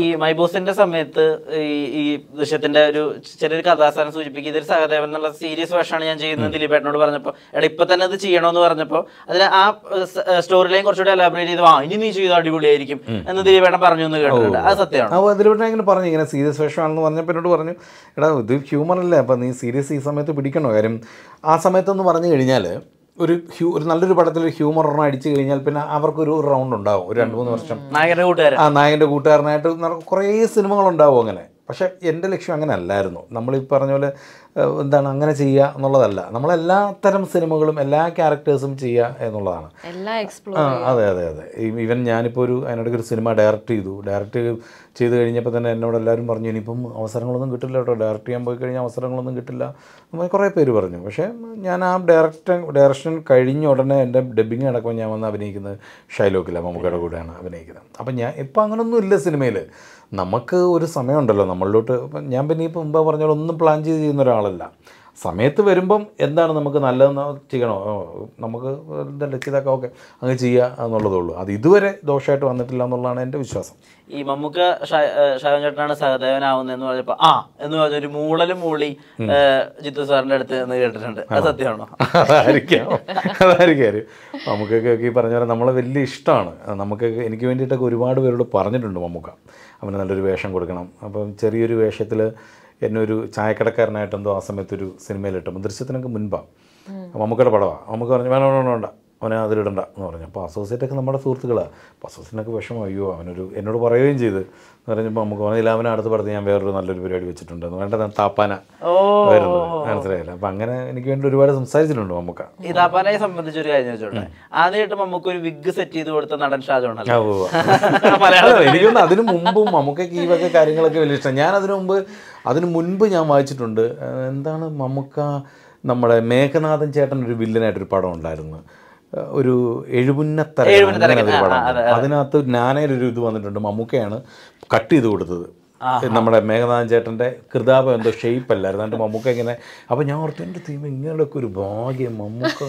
മൈബോസിന്റെ സമയത്ത് ഈ ഈ ദൃശ്യത്തിന്റെ ഒരു ചെറിയൊരു കഥാസാരം സൂചിപ്പിക്കുക ഇതൊരു സഹദേവൻ എന്നുള്ള സീരിയസ് വേഷമാണ് ഞാൻ ചെയ്യുന്നത് ദിലീപേട്ടനോട് പറഞ്ഞപ്പോൾ എടാ ഇപ്പൊ തന്നെ അത് ചെയ്യണമെന്ന് പറഞ്ഞപ്പോൾ അതിൽ ആ സ്റ്റോറി ലൈൻ കുറച്ചുകൂടി എലാബറേറ്റ് ചെയ്ത് ആ ഇനി നീ ചെയ്ത് അടിപൊളിയായിരിക്കും എന്ന് ദിലീപേട്ടൻ പറഞ്ഞു എന്ന് കേട്ടിട്ടുണ്ട് അത് സത്യമാണ് അപ്പോൾ അതിലൂടെ ഇങ്ങനെ പറഞ്ഞു ഇങ്ങനെ സീരിയസ് വേഷമാണെന്ന് പറഞ്ഞപ്പോൾ എന്നോട് പറഞ്ഞു എടാ ഇത് ഹ്യൂമർ അല്ലേ അപ്പോൾ നീ സീരിയസ് ഈ സമയത്ത് പിടിക്കണോ കാര്യം ആ സമയത്തെന്ന് പറഞ്ഞു കഴിഞ്ഞാൽ ഒരു ഹ്യൂ ഒരു നല്ലൊരു പടത്തിൽ ഹ്യൂമർ ഒരെണ്ണം അടിച്ചു കഴിഞ്ഞാൽ പിന്നെ അവർക്കൊരു റൗണ്ട് ഉണ്ടാവും ഒരു രണ്ട് മൂന്ന് വർഷം നായകന്റെ കൂട്ടുകാരൻ ആ നായകൻ്റെ കൂട്ടുകാരനായിട്ട് നട- കുറേ സിനിമകളുണ്ടാവും അങ്ങനെ പക്ഷേ എൻ്റെ ലക്ഷ്യം അങ്ങനെ അല്ലായിരുന്നു നമ്മൾ ഈ പറഞ്ഞ പോലെ ഏഹ്, എന്താണ് അങ്ങനെ ചെയ്യുക എന്നുള്ളതല്ല നമ്മളെല്ലാ തരം സിനിമകളും എല്ലാ ക്യാരക്ടേഴ്സും ചെയ്യുക എന്നുള്ളതാണ് എല്ലാം എക്സ്പ്ലോർ ആ അതെ അതെ അതെ ഈവൻ ഞാനിപ്പോൾ ഒരു അതിനിടയ്ക്ക് ഒരു സിനിമ ഡയറക്റ്റ് ചെയ്തു ഡയറക്റ്റ് ചെയ്ത് കഴിഞ്ഞപ്പോൾ തന്നെ എന്നോട് എല്ലാവരും പറഞ്ഞു ഇനിയിപ്പം അവസരങ്ങളൊന്നും കിട്ടില്ല കേട്ടോ ഡയറക്റ്റ് ചെയ്യാൻ പോയി കഴിഞ്ഞാൽ അവസരങ്ങളൊന്നും കിട്ടില്ല എന്ന് കുറേ പേര് പറഞ്ഞു പക്ഷേ ഞാൻ ആ ഡയറക്റ്റ് ഡയറക്ഷൻ കഴിഞ്ഞ ഉടനെ എൻ്റെ ഡബ്ബിങ് നടക്കുമ്പോൾ ഞാൻ വന്ന് അഭിനയിക്കുന്നത് ഷൈലോക്കില്ല മമ്മൂക്കയുടെ കൂടെയാണ് അഭിനയിക്കുന്നത് അപ്പം ഞാൻ ഇപ്പം അങ്ങനൊന്നും ഇല്ല സിനിമയിൽ നമുക്ക് ഒരു സമയമുണ്ടല്ലോ നമ്മളിലോട്ട് ഇപ്പം ഞാൻ പിന്നെ ഇപ്പം മുമ്പ് പറഞ്ഞ പോലെ ഒന്നും പ്ലാൻ ചെയ്ത് ചെയ്യുന്ന ഒരാളല്ല സമയത്ത് വരുമ്പം എന്താണ് നമുക്ക് നല്ലതെന്ന് ചെയ്യണോ ഓ, നമുക്ക് എന്താ ലക്ഷ്യതൊക്കെ ഓക്കെ അങ്ങ് ചെയ്യുക എന്നുള്ളതേ ഉള്ളൂ അത് ഇതുവരെ ദോഷമായിട്ട് വന്നിട്ടില്ല എന്നുള്ളതാണ് എൻ്റെ വിശ്വാസം ഈ മമ്മൂക്ക ഷാജൻ ചേട്ടനാണ് സഹദേവനാവുന്നതെന്ന് പറഞ്ഞപ്പോ ആ എന്ന് പറഞ്ഞൊരു മൂളലും മൂളി ഏഹ്, ജിത്തു സാറിന്റെ അടുത്ത് എന്ന് കേട്ടിട്ടുണ്ട് അത് സത്യമാണോ അതായിരിക്കാം അതായിരിക്കും നമുക്കൊക്കെ ഈ പറഞ്ഞ പോലെ നമ്മളെ വലിയ ഇഷ്ടമാണ് നമുക്കൊക്കെ എനിക്ക് വേണ്ടിയിട്ടൊക്കെ ഒരുപാട് പേരോട് പറഞ്ഞിട്ടുണ്ട് മമ്മൂക്ക അവന് നല്ലൊരു വേഷം കൊടുക്കണം അപ്പം ചെറിയൊരു വേഷത്തിൽ എന്നെ ഒരു ചായക്കടക്കാരനായിട്ട് എന്തോ ആ സമയത്തൊരു സിനിമയിലിട്ടു ദൃശ്യത്തിനൊക്കെ മുൻപാണ് മമ്മൂക്കയുടെ പടമാണ് നമുക്ക് പറഞ്ഞു വേണം വേണം വേണ്ട അവനെ അതിലിടണ്ട എന്ന് പറഞ്ഞു അപ്പോൾ അസോസിയേറ്റൊക്കെ നമ്മുടെ സുഹൃത്തുക്കളാണ് അപ്പോൾ അസോസിയേറ്റിനൊക്കെ വിഷമം അയ്യോ അവനൊരു എന്നോട് പറയുകയും ചെയ്ത് എന്ന് പറഞ്ഞപ്പോൾ നമുക്ക് പറഞ്ഞില്ല അവനെ അടുത്ത പടത്ത് ഞാൻ വേറൊരു നല്ലൊരു പരിപാടി വെച്ചിട്ടുണ്ട് എന്ന് വേണ്ട ഞാൻ താപ്പാന വരുന്നത് മനസ്സിലായില്ല അപ്പം അങ്ങനെ എനിക്ക് വേണ്ടി ഒരുപാട് സംസാരിച്ചിട്ടുണ്ട് മമ്മൂക്ക ഈ താപ്പാനെ സംബന്ധിച്ച് ഒരു കാര്യം വെച്ചോട്ടെ ആദ്യമായിട്ട് മമ്മൂക്ക് ഒരു വിഗ് സെറ്റ് ചെയ്ത് കൊടുത്ത നടൻ ഷാജോണല്ലോ ആ, ഉവ്വ്. അല്ല, എനിക്കൊന്ന് അതിന് മുമ്പും മമ്മൂക്കയ്ക്ക് ഈ വക കാര്യങ്ങളൊക്കെ വലിയ ഇഷ്ടം ഞാൻ അതിനു മുമ്പ് അതിന് മുൻപ് ഞാൻ വായിച്ചിട്ടുണ്ട് ആ, എന്താണ് മമ്മൂക്ക നമ്മുടെ മേഘനാഥൻ ചേട്ടൻ ഒരു വില്ലനായിട്ടൊരു പടം ഉണ്ടായിരുന്നു ആ, ഒരു എഴുപുന്നത്തര എഴുപുന്നത്തരകൻ, അങ്ങനെ ഒരു ആ, പടം ആ, അതെ, അതിനകത്ത് നാനയിലൊരു ഇത് വന്നിട്ടുണ്ട് മമ്മൂക്കയാണ് കട്ട് ചെയ്ത് കൊടുത്തത് നമ്മുടെ മേഘനാഥൻ ചേട്ടൻ്റെ കൃതാപം എന്തോ ഷേപ്പ് അല്ലായിരുന്നു എന്നിട്ട് മമ്മൂക്ക ഇങ്ങനെ അപ്പം ഞാൻ ഓർത്തു എൻ്റെ തീം ഇങ്ങനെയൊക്കെ ഒരു ഭാഗ്യം മമ്മൂക്ക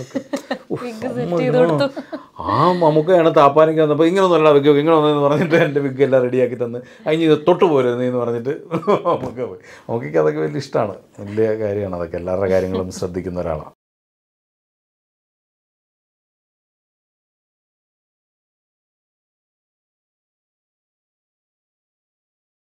ആ മമ്മൂക്കയാണ് താപ്പാനിക്ക് വന്നപ്പോൾ ഇങ്ങനെ ഒന്നല്ല വിഗ് ഇങ്ങനെ ഒന്നെന്ന് പറഞ്ഞിട്ട് എൻ്റെ വിഗ് എല്ലാം റെഡിയാക്കി തന്ന് അതിന് ഇത് തൊട്ട് പോരുന്നു എന്ന് പറഞ്ഞിട്ട് മമ്മൂക്ക പോയി മമ്മൂക്കയ്ക്ക് അതൊക്കെ വലിയ ഇഷ്ടമാണ് വലിയ കാര്യമാണ് അതൊക്കെ എല്ലാവരുടെ കാര്യങ്ങളും ശ്രദ്ധിക്കുന്ന ഒരാളാണ്